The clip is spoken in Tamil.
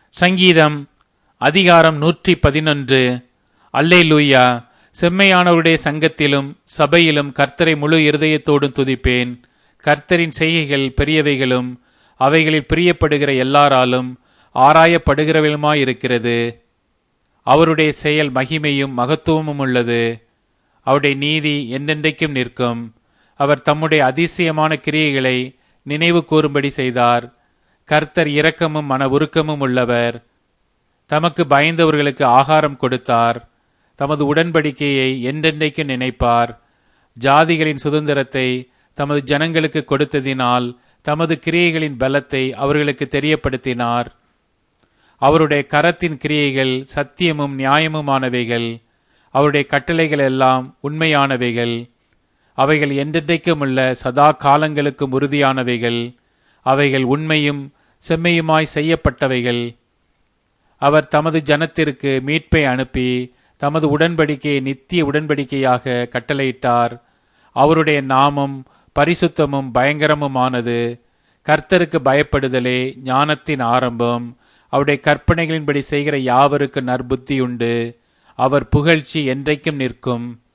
சங்கீதம் அதிகாரம் நூற்றி பதினொன்று அல்லேலூயா செம்மையானவருடைய சங்கத்திலும் சபையிலும் கர்த்தரை முழு இருதயத்தோடும் துதிப்பேன் கர்த்தரின் செய்கைகள் பெரியவைகளும் அவைகளில் பிரியப்படுகிற எல்லாராலும் ஆராயப்படுகிறவளுமாயிருக்கிறது அவருடைய செயல் மகிமையும் மகத்துவமும் உள்ளது அவருடைய நீதி என்றென்றைக்கும் நிற்கும் அவர் தம்முடைய அதிசயமான கிரியைகளை நினைவு கூறும்படி செய்தார் கர்த்தர் இரக்கமும் மன உருக்கமும் உள்ளவர் தமக்கு பயந்தவர்களுக்கு ஆகாரம் கொடுத்தார் தமது உடன்படிக்கையை என்றென்றைக்கு நினைப்பார் ஜாதிகளின் சுதந்திரத்தை தமது ஜனங்களுக்கு கொடுத்ததினால் தமது கிரியைகளின் பலத்தை அவர்களுக்கு தெரியப்படுத்தினார் அவருடைய கரத்தின் கிரியைகள் சத்தியமும் நியாயமுமானவைகள் அவருடைய கட்டளைகள் எல்லாம் உண்மையானவைகள் அவைகள் என்றென்றைக்கும் உள்ள சதா காலங்களுக்கும் உறுதியானவைகள் அவைகள் உண்மையும் செம்மையுமாய் செய்யப்பட்டவைகள் அவர் தமது ஜனத்திற்கு மீட்பை அனுப்பி தமது உடன்படிக்கையை நித்திய உடன்படிக்கையாக கட்டளையிட்டார் அவருடைய நாமம் பரிசுத்தமும் பயங்கரமுமானது கர்த்தருக்கு பயப்படுதலே ஞானத்தின் ஆரம்பம் அவருடைய கற்பனைகளின்படி செய்கிற யாவருக்கு நற்புத்தியுண்டு அவர் புகழ்ச்சி என்றைக்கும் நிற்கும்